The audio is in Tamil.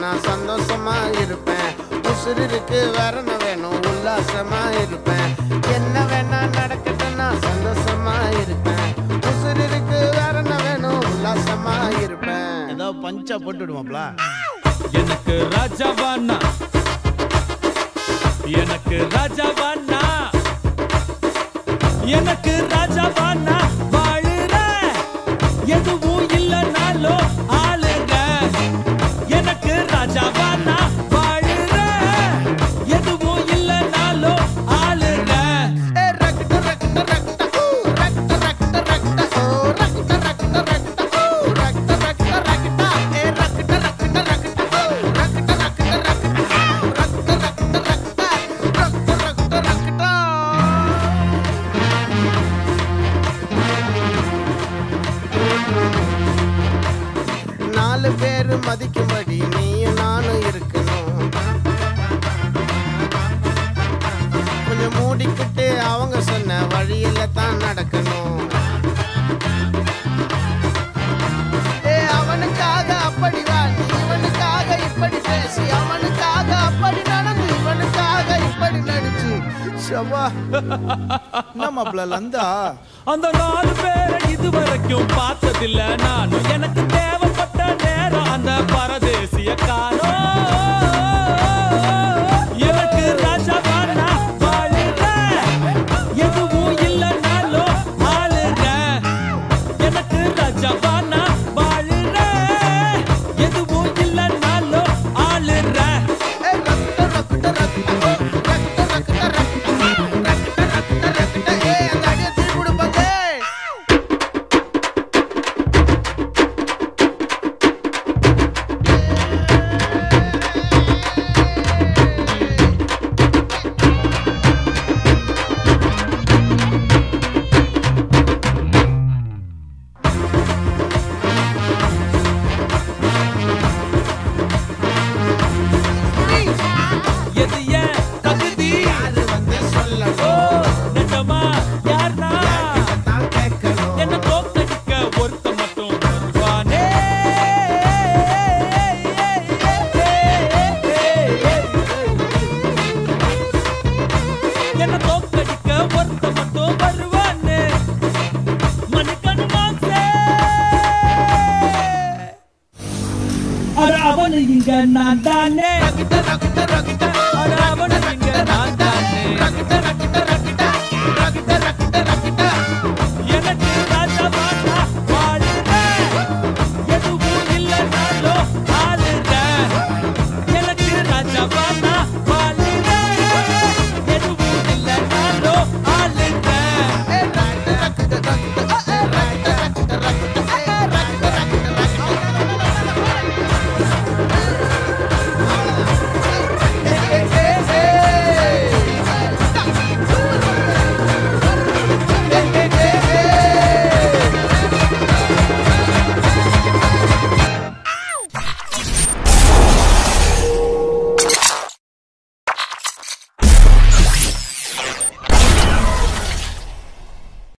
நான் சந்தோஷமா இருப்பேன் உசுறு இருக்கு வேற என்ன வேணும் உல்லாசமா இருப்பேன் என்ன வேணா நடக்கட்டும் நான் சந்தோஷமா இருப்பேன் உசுறு இருக்கு வேற என்ன வேணும் உல்லாசமா இருப்பேன் ஏதோ பஞ்சா போட்டு விடுவாப்ல எனக்கு ராஜாவானா எனக்கு ராஜாவானா எனக்கு ராஜாவானா வாழுற எதுவும் இல்லைனாலும் ஆளுங்க எனக்கு ராஜாவானா வாழுற எதுவும் இல்லைனாலும் ஆளுங்க ஏ ரக்ட ரக்ட ரக்ட ஊ ரக்ட ரக்ட ரக்ட ஓ ரக்ட ரக்ட ரக்ட ஊ ரக்ட ரக்ட ரக்ட ஏ ரக்ட ரக்ட ரக்ட ஓ ரக்ட ரக்ட ரக்ட ரக்ட ரக்ட ரக்ட ரக்ட ரக்ட ரக்ட நாலு பேர் மதிக்கும்படி நீயும் நானும் இருக்கணும் கொஞ்சம் மூடிக்கிட்டு அவங்க சொன்ன வழியில தான் நடக்கணும் ஏ அவனுக்காக அப்படி வா நீ இவனுக்காக இப்படி பேசி அவனுக்காக அப்படி நடந்து இவனுக்காக இப்படி நடிச்சு ஷவா என்ன மாப்பிள்ள லந்தா அந்த நாலு பேரை இதுவரைக்கும் பார்த்ததில்ல நானும் எனக்கு தேவைப்பட்ட நேரம் அந்த பரதேசிய காணோம் எனக்கு ராஜாவானா வாழுற எதுவும் இல்லைனாலும் ஆளுங்க எனக்கு ராஜாவானா வாழுற எதுவும் இல்லைனாலும் ஆளுற ஏ ரக்ட ரக்ட ரக்ட ஓ, ரக்ட ரக்ட ரக்ட ரக்ட ரக்ட ரக்ட ஏ அந்த அடியை திருப்பி கொடுப்பாங்க எது ஏன் தகுதி யாரு வந்து ஓ சொல்லணும் நிஜமா யார்னா தான் கேட்கணும் என்ன தோக்கடிக்க ஒருத்த மட்டும் வருவானே என்ன தோக்கடிக்க ஒருத்த மட்டும் வருவானே மணிக்கணு மாசே அட அவனு இங்க நான் தானே ரக்ட ரக்ட ரக்ட அட அவனு இங்க நான் தானே ரக்ட ரக்ட ரக்ட